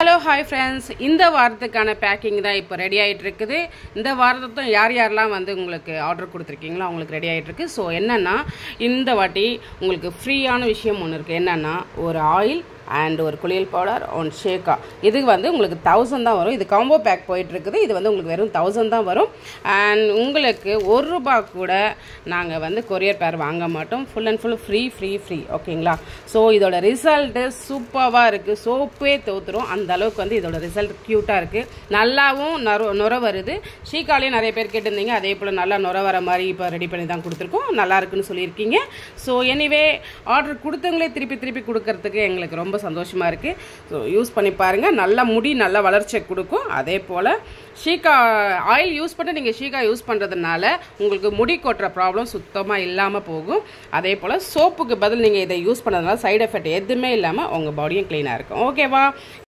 hello hi friends இந்த வாரத்துக்கான packing தான் இப்போ ரெடி ஆகிட்டு இருக்குது இந்த வாரத்தும் யார் யாரெல்லாம் வந்து உங்களுக்கு ஆர்டர் கொடுத்துருக்கீங்களோ அவங்களுக்கு ரெடி ஆகிட்டு இருக்கு ஸோ என்னென்னா இந்த வாட்டி உங்களுக்கு ஃப்ரீயான விஷயம் ஒன்று இருக்குது என்னென்னா ஒரு ஆயில் அண்ட் ஒரு குளியல் பவுடர் ஒன் ஷேக்கா இது வந்து உங்களுக்கு தௌசண்ட் தான் வரும் இது காம்போ பேக் போயிட்டு இருக்குது இது வந்து உங்களுக்கு வெறும் தௌசண்ட் தான் வரும் அண்ட் உங்களுக்கு ஒரு ரூபா கூட நாங்கள் வந்து கொரியர் பேர் வாங்க மாட்டோம் full and full free free free ஓகேங்களா ஸோ இதோட ரிசல்ட்டு சூப்பராக இருக்குது சோப்பே தோத்துரும் அந்த அளவுக்கு வந்து இதோட ரிசல்ட் க்யூட்டாக இருக்குது நல்லாவும் நொர நுர வருது ஷீக்காலையும் நிறைய பேர் கேட்டிருந்தீங்க அதே போல் நல்லா நுர வர மாதிரி இப்போ ரெடி பண்ணி தான் கொடுத்துருக்கோம் நல்லா இருக்குன்னு சொல்லியிருக்கீங்க ஸோ எனிவே ஆர்டர் கொடுத்தவங்களே திருப்பி திருப்பி கொடுக்கறதுக்கு எங்களுக்கு ரொம்ப சந்தோஷமாக இருக்குது ஸோ யூஸ் பண்ணி பாருங்கள் நல்லா முடி நல்லா வளர்ச்சியை கொடுக்கும் அதே போல் ஷீகா ஆயில் யூஸ் பண்ணி நீங்கள் ஷீகா யூஸ் பண்ணுறதுனால உங்களுக்கு முடி கொட்டுற ப்ராப்ளம் சுத்தமாக இல்லாமல் போகும் அதே போல் சோப்புக்கு பதில் நீங்கள் இதை யூஸ் பண்ணதுனால சைடு எஃபெக்ட் எதுவுமே இல்லாமல் உங்கள் பாடியும் க்ளீனாக இருக்கும் ஓகேவா